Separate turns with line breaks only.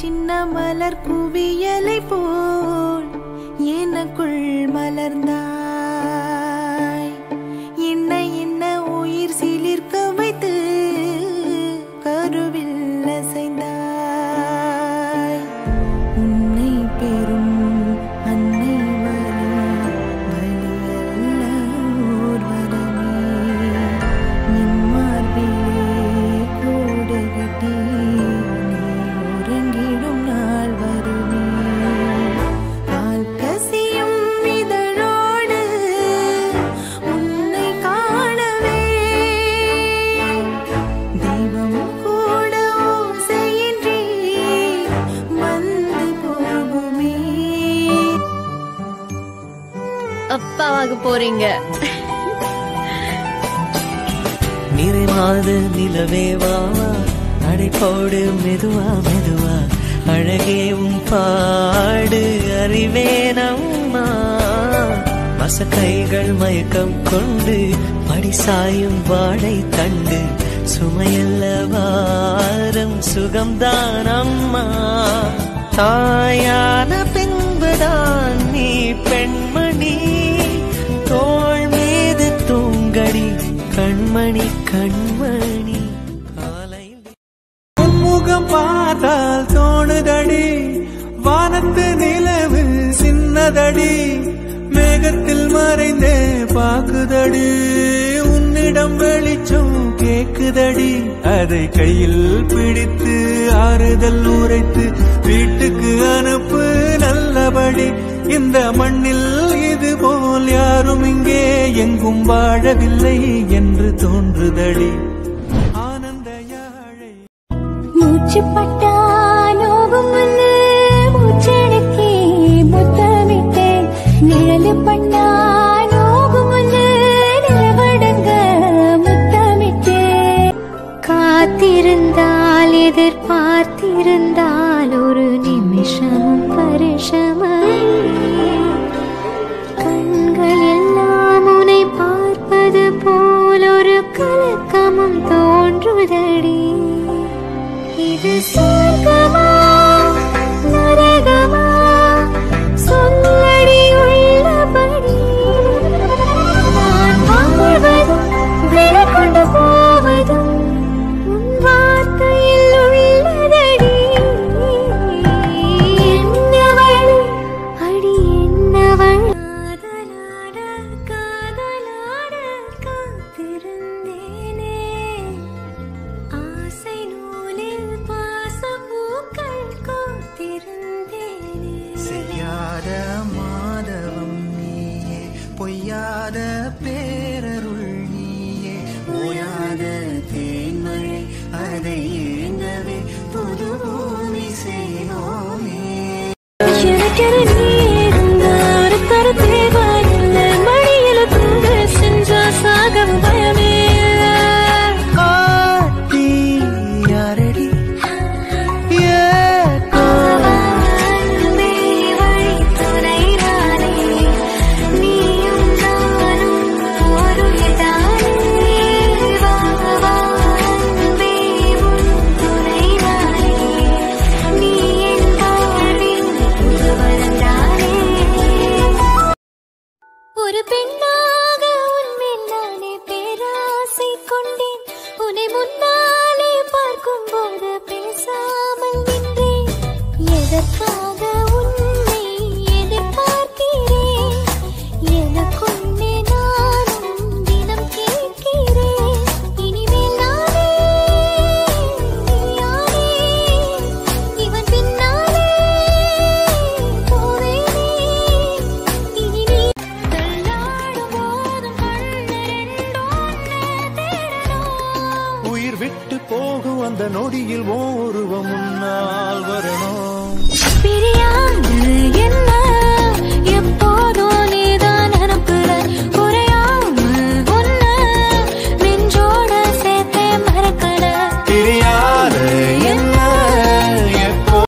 சின்ன மலர் குவியலை போல் எனக்குள் மலர்ந்தாய் என்ன என்ன உயிர் சிலிர்க்க வைத்து கருவில் அசைந்தாய் உன்னை பெறும் அன்னை வலி வலியல்ல ஓர் வரமே என் மார்பிலே கூடு கட்டி நீ உறங்கிடும் நாள் வருமே பால் கசியும் இதழோடு உன்னை காணவே தெய்வம் கூட ஓசையின்றி வந்து போகுமே
அப்பாவாக போறீங்க
நிறைவாத நிலவே வாவா நடை போடு மெதுவா மெதுவா அழகே உன் பாடு அறிவேனம்மா மசக்கைகள் மயக்கம் கொண்டு படி சாயும் வாழை தண்டு சுமையல்ல வாரம் சுகம்தான் அம்மா தாயான பின்புதான் நீ பெண்மணி தோள் மீது தூங்கடி கண்மணி கண்மணி காலையில்
முகம் பார்த்தால் தோணுதடி வானத்து நிலவு சின்னதடி மேகத்தில் மறைந்தே பாக்குதடி உன்னிடம் வெளிச்சம் கேக்குதடி அதை கையில் பிடித்து ஆறுதல் உரைத்து வீட்டுக்கு அனுப்பு நல்லபடி இந்த மண்ணில் இது போல் யாரும் இங்கே எங்கும் வாழவில்லை என்று தோன்றுதடி ஆனந்த யாழை
மூச்சு பட்டா நோவும் வந்து மூச்செடுக்கே முத்தமிட்டே நிழலு பண்ணா நோவும் வந்து நிலவடங்க முத்தமிட்டே காத்திருந்தால் எதிர்பார்த்திருந்தால் ஒரு நிமிஷமும் பரிசமாய் கண்கள் எல்லாம் உன்னை பார்ப்பது போல் ஒரு கலக்கமும் தோன்றுதடி இது சொர்க்கமா நரகமா சொல்லடி உள்ளபடி நான் வாழ்வதும் வெளிக்கொண்டு போவதும் உன் வார்த்தையில் உள்ளதடி என்னவள் அடி என்னவள் காதலாட காதலாட காத்திருந்தேனே ஆசை நூலில் பாசப்பூக்கள் கோத்திருந்தேனே
செய்யாத மாதவம் நீயே பொய்யாத பேரருள் நீயே ஓயாத தேன்மழை அதை ஏந்தவே புது பூமி செய்வோமே
எனக்கென நீ இருந்தார் தரத்தே வாயில்ல மடியில தூங்க செஞ்சா சாகவும் பயமே
காட்டி யாரடி ஏக்கோ
அன்பே வழி துணைதானே நீயும் நானும் ஒரு தானே வா வா அன்பே உன் துணைதானே நீ என் வாழ்வின் புதுவரந்தானே ஒரு பெண்ணாக உன்மேல் நானே பேராசை கொண்டேன் உன்னை முன்னாலே பார்க்கும் போது பேசாமல் நின்றேன் எதற்காக உன்னை எதிர்பார்க்கிறேன் எனக்குள்ளே நானும் தினம் கேட்கிறேன் இனிமேல் நானே நீயானே இவன் பின்னாலே போவேனே இனி நீ தள்ளாடும் போதும் கண்ணெண்டோன்னு தேடணும்
உயிர் விட்டு போகும் அந்த நொடியில் ஓர்